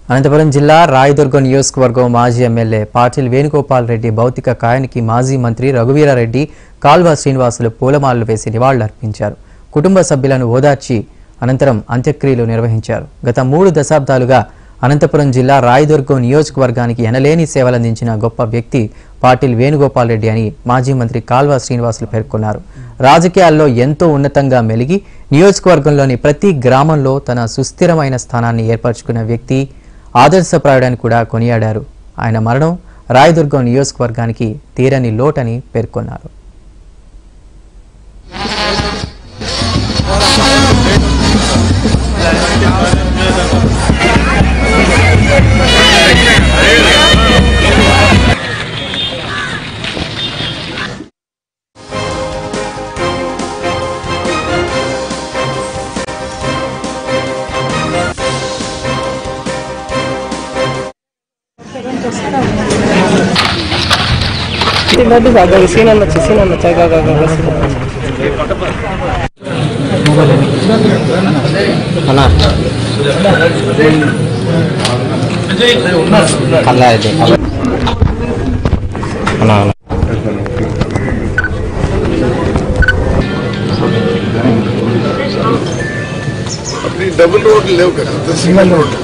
అనంతపురం జిల్లా రాయదుర్గం నియోజకవర్గం మాజీ ఎమ్మెల్యే పాటిల్ వేణుగోపాల్ రెడ్డి భౌతిక కాయానికి మాజీ మంత్రి రఘువీరారెడ్డి కాల్వ శ్రీనివాసులు పూలమాలలు వేసి నివాళులర్పించారు కుటుంబ సభ్యులను ఓదార్చి అనంతరం అంత్యక్రియలు నిర్వహించారు గత మూడు దశాబ్దాలుగా అనంతపురం జిల్లా రాయదుర్గం నియోజకవర్గానికి ఎనలేని సేవలందించిన గొప్ప వ్యక్తి పాటిల్ వేణుగోపాల్ రెడ్డి అని మాజీ మంత్రి కాల్వ శ్రీనివాసులు పేర్కొన్నారు రాజకీయాల్లో ఎంతో ఉన్నతంగా మెలిగి నియోజకవర్గంలోని ప్రతి గ్రామంలో తన సుస్థిరమైన స్థానాన్ని ఏర్పరచుకున్న వ్యక్తి ఆదర్శప్రాయుడని కూడా కొనియాడారు ఆయన మరణం రాయదుర్గం నియోజకవర్గానికి తీరని లోటని పేర్కొన్నారు लड्डू खा गए सीना नच सीना नचा गा गा गा అన్నా అలా అయితే అన్నా అన్నా అప్పుడు ఈ డబుల్ రోడ్లు లేవు కదా అంత సింగిల్ రోడ్లు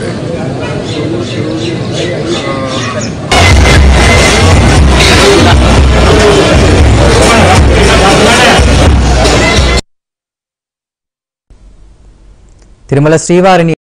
తిరుమల శ్రీవారిని